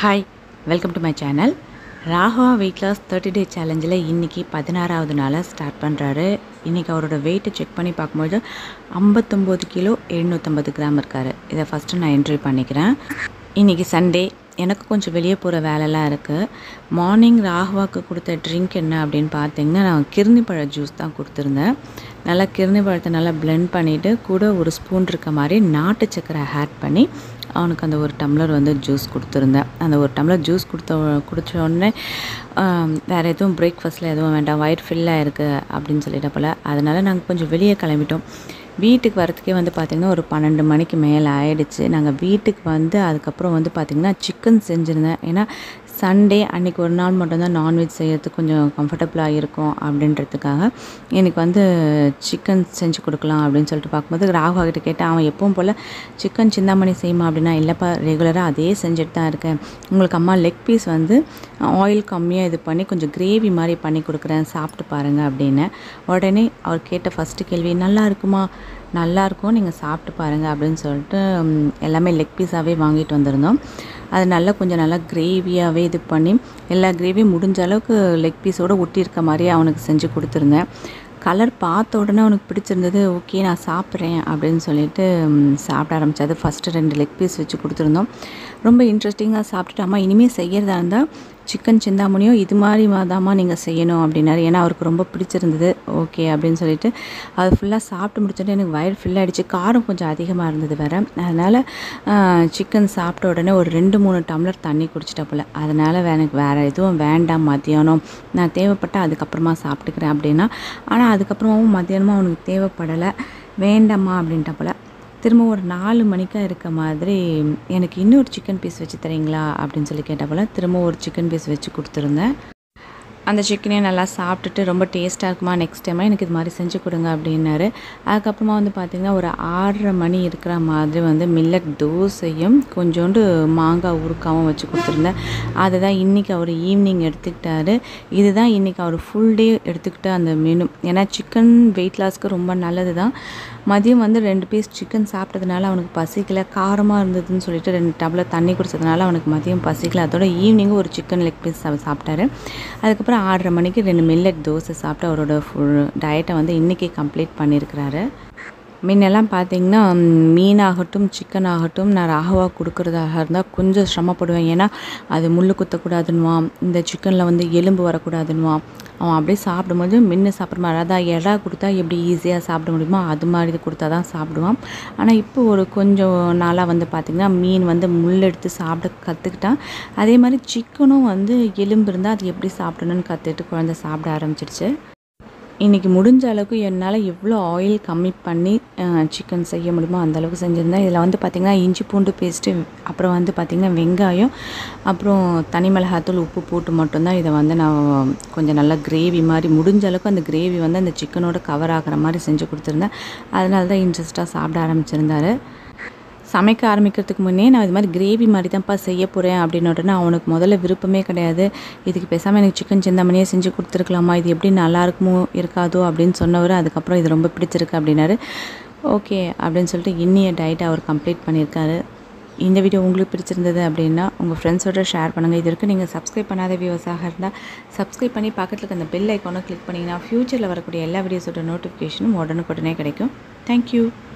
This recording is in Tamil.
hi welcome to my channel Raghava weight loss thirty day சேலஞ்சில் இன்றைக்கி பதினாறாவது நாளாக ஸ்டார்ட் பண்ணுறாரு இன்றைக்கி அவரோட வெயிட்டை செக் பண்ணி பார்க்கும்போது ஐம்பத்தொம்போது கிலோ எழுநூற்றம்பது கிராம் இருக்கார் இதை ஃபஸ்ட்டு நான் என்ட்ரி பண்ணிக்கிறேன் இன்றைக்கி சண்டே எனக்கு கொஞ்சம் வெளியே போகிற வேலைலாம் இருக்குது மார்னிங் ராகவாக்கு கொடுத்த ட்ரிங்க் என்ன அப்படின்னு பார்த்தீங்கன்னா நான் கிருணி பழ ஜூஸ் தான் கொடுத்துருந்தேன் நல்லா கிருணி பழத்தை நல்லா blend பண்ணிவிட்டு கூட ஒரு ஸ்பூன் இருக்க மாதிரி நாட்டு சக்கரை ஆட் பண்ணி அவனுக்கு அந்த ஒரு டம்ளர் வந்து ஜூஸ் கொடுத்துருந்தேன் அந்த ஒரு டம்ளர் ஜூஸ் கொடுத்த குடிச்ச உடனே ஆம், வேறு எதுவும் பிரேக்ஃபாஸ்ட்டில் எதுவும் வேண்டாம் வயிறு ஃபில்லாக இருக்குது அப்படின்னு சொல்லிட்ட போல் அதனால் நாங்கள் கொஞ்சம் வெளியே கிளம்பிட்டோம் வீட்டுக்கு வரத்துக்கே வந்து பார்த்திங்கன்னா ஒரு பன்னெண்டு மணிக்கு மேலே ஆயிடுச்சு நாங்கள் வீட்டுக்கு வந்து அதுக்கப்புறம் வந்து பார்த்திங்கன்னா சிக்கன் செஞ்சுருந்தேன் ஏன்னா சண்டே அன்றைக்கி ஒரு நாள் மட்டும்தான் நான்வெஜ் செய்யறதுக்கு கொஞ்சம் கம்ஃபர்டபுளாக இருக்கும் அப்படின்றதுக்காக எனக்கு வந்து சிக்கன் செஞ்சு கொடுக்கலாம் அப்படின்னு சொல்லிட்டு பார்க்கும்போது ராகுவா கிட்ட கேட்டேன் அவன் எப்பவும் போல் சிக்கன் சிந்தாமணி செய்யுமா அப்படின்னா இல்லைப்பா ரெகுலராக அதே செஞ்சுட்டு தான் இருக்கேன் உங்களுக்கு அம்மா லெக் பீஸ் வந்து ஆயில் கம்மியாக இது பண்ணி கொஞ்சம் கிரேவி மாதிரி பண்ணி கொடுக்குறேன் சாப்பிட்டு பாருங்கள் அப்படின்னு உடனே அவர் கேட்ட ஃபஸ்ட்டு கேள்வி நல்லா இருக்குமா நல்லா இருக்கும் நீங்கள் சாப்பிட்டு பாருங்கள் அப்படின்னு சொல்லிட்டு ம், எல்லாமே லெக் பீஸாகவே வாங்கிட்டு வந்திருந்தோம் அது நல்லா கொஞ்சம் நல்லா கிரேவியாகவே இது பண்ணி எல்லா கிரேவியும் முடிஞ்ச அளவுக்கு லெக் பீஸோடு ஒட்டி இருக்க மாதிரி அவனுக்கு செஞ்சு கொடுத்துருந்தேன் கலர் பார்த்த உடனே அவனுக்கு பிடிச்சிருந்தது ஓகே நான் சாப்பிட்றேன் அப்படின்னு சொல்லிட்டு ம், சாப்பிட ஆரம்பிச்சது ஃபஸ்ட்டு ரெண்டு லெக் பீஸ் வச்சு கொடுத்துருந்தோம் ரொம்ப இன்ட்ரெஸ்டிங்காக சாப்பிட்டுட்டு அம்மா இனிமேல் செய்கிறதா இருந்தால் சிக்கன் சிந்தாமணியும் இது மாதிரி தாம்மா நீங்கள் செய்யணும் அப்படின்னாரு ஏன்னா அவருக்கு ரொம்ப பிடிச்சிருந்தது ஓகே அப்படின்னு சொல்லிட்டு அது ஃபுல்லாக சாப்பிட்டு முடிச்சுட்டு எனக்கு வயிறு ஃபில் ஆகிடுச்சு காரம் கொஞ்சம் அதிகமாக இருந்தது வேறு அதனால் சிக்கன் சாப்பிட்ட உடனே ஒரு ரெண்டு மூணு டம்ளர் தண்ணி குடிச்சிட்ட போல் அதனால் எனக்கு வேறு எதுவும் வேண்டாம் மத்தியானம் நான் தேவைப்பட்டால் அதுக்கப்புறமா சாப்பிட்டுக்கிறேன் அப்படின்னா ஆனால் அதுக்கப்புறமாவும் மத்தியானமாக அவனுக்கு தேவைப்படலை வேண்டாம்மா அப்படின்ட்ட போல் திரும்ப ஒரு நாலு மணிக்கா இருக்க மாதிரி எனக்கு இன்னொரு சிக்கன் பீஸ் வச்சு தரீங்களா அப்படின்னு சொல்லி கேட்ட போல் திரும்ப ஒரு சிக்கன் பீஸ் வச்சு கொடுத்துருந்தேன் அந்த சிக்கனையும் நல்லா சாப்பிட்டுட்டு ரொம்ப டேஸ்ட்டாக இருக்குமா நெக்ஸ்ட் டைமாக எனக்கு இது மாதிரி செஞ்சு கொடுங்க அப்படின்னாரு அதுக்கப்புறமா வந்து பார்த்திங்கன்னா ஒரு ஆறரை மணி இருக்கிற மாதிரி வந்து மில்லட் தோசையும் கொஞ்சோண்டு மாங்காய் உருக்காவும் வச்சு கொடுத்துருந்தேன் அதை தான் இன்றைக்கி அவர் ஈவினிங் எடுத்துக்கிட்டாரு இதுதான் இன்றைக்கி அவர் ஃபுல் டே எடுத்துக்கிட்ட அந்த மெனு ஏன்னா சிக்கன் வெயிட் லாஸ்க்கு ரொம்ப நல்லது தான் மதியம் வந்து ரெண்டு பீஸ் சிக்கன் சாப்பிட்டதுனால அவனுக்கு பசிக்கல காரமாக இருந்ததுன்னு சொல்லிட்டு ரெண்டு டம்ளர் தண்ணி குடிச்சதுனால அவனுக்கு மதியம் பசிக்கல அதோட ஈவினிங்கும் ஒரு சிக்கன் லெக் பீஸ் சாப்பிட்டாரு அதுக்கப்புறம் ஆறரை மணிக்கு ரெண்டு மில்லட் தோசை சாப்பிட்டு அவரோட ஃபுல் டயட்டை வந்து இன்றைக்கி கம்ப்ளீட் பண்ணியிருக்கிறாரு முன்னெல்லாம் பார்த்தீங்கன்னா ம், மீனாகட்டும் சிக்கன் ஆகட்டும் நான் ராகவா கொடுக்குறதாக இருந்தால் கொஞ்சம் சிரமப்படுவேன் ஏன்னா அது முள் குத்தக்கூடாதுன்னுவான் இந்த சிக்கனில் வந்து எலும்பு வரக்கூடாதுன்னுவான் அவன் அப்படியே சாப்பிடும்போது மின்னு சாப்பிட்ற மாதிரி அதான் இறா கொடுத்தா எப்படி ஈஸியாக சாப்பிட முடியுமோ அது மாதிரி கொடுத்தா தான் சாப்பிடுவான் ஆனால் இப்போ ஒரு கொஞ்சம் நாளாக வந்து பார்த்திங்கன்னா மீன் வந்து முள் எடுத்து சாப்பிட கற்றுக்கிட்டான் அதே மாதிரி சிக்கனும் வந்து எலும்பு இருந்தால் அது எப்படி சாப்பிடணும்னு கற்றுட்டு குழந்தை சாப்பிட ஆரம்பிச்சிடுச்சு இன்றைக்கி முடிஞ்ச அளவுக்கு என்னால் எவ்வளோ ஆயில் கம்மி பண்ணி சிக்கன் செய்ய முடியுமோ அந்த அளவுக்கு செஞ்சுருந்தேன் இதில் வந்து பார்த்திங்கன்னா இஞ்சி பூண்டு பேஸ்ட்டு அப்புறம் வந்து பார்த்திங்கன்னா வெங்காயம் அப்புறம் தனி மிளகாத்தூள் உப்பு போட்டு மட்டும்தான் இதை வந்து நான் கொஞ்சம் நல்லா கிரேவி மாதிரி முடிஞ்ச அளவுக்கு அந்த கிரேவி வந்து அந்த சிக்கனோட கவர் ஆகிற மாதிரி செஞ்சு கொடுத்துருந்தேன் அதனால தான் இன்ட்ரெஸ்ட்டாக சாப்பிட ஆரம்பிச்சிருந்தாரு சமைக்க ஆரம்பிக்கிறதுக்கு முன்னே நான் இது மாதிரி கிரேவி மாதிரி தான்ப்பா செய்ய போகிறேன் அப்படின்னு உடனே அவனுக்கு முதல்ல விருப்பமே கிடையாது இதுக்கு பேசாமல் எனக்கு சிக்கன் சிந்தாமணியே செஞ்சு கொடுத்துருக்கலாமா இது எப்படி நல்லா இருக்குமோ இருக்காதோ அப்படின்னு சொன்னவர் அதுக்கப்புறம் இது ரொம்ப பிடிச்சிருக்கு அப்படின்னாரு ஓகே அப்படின்னு சொல்லிட்டு இன்னிய டயட்டை அவர் கம்ப்ளீட் பண்ணியிருக்காரு இந்த வீடியோ உங்களுக்கு பிடிச்சிருந்தது அப்படின்னா உங்கள் ஃப்ரெண்ட்ஸோட ஷேர் பண்ணுங்கள் இது வரைக்கும் நீங்கள் சப்ஸ்கிரைப் பண்ணாத வியூவர்ஸாக இருந்தால் சப்ஸ்கிரைப் பண்ணி பக்கத்தில் இருக்க அந்த பெல் ஐக்கானை கிளிக் பண்ணிங்கன்னா ஃப்யூச்சரில் வரக்கூடிய எல்லா வீடியோஸோட நோட்டிஃபிகேஷனும் உடனுக்குடனே கிடைக்கும் தேங்க்யூ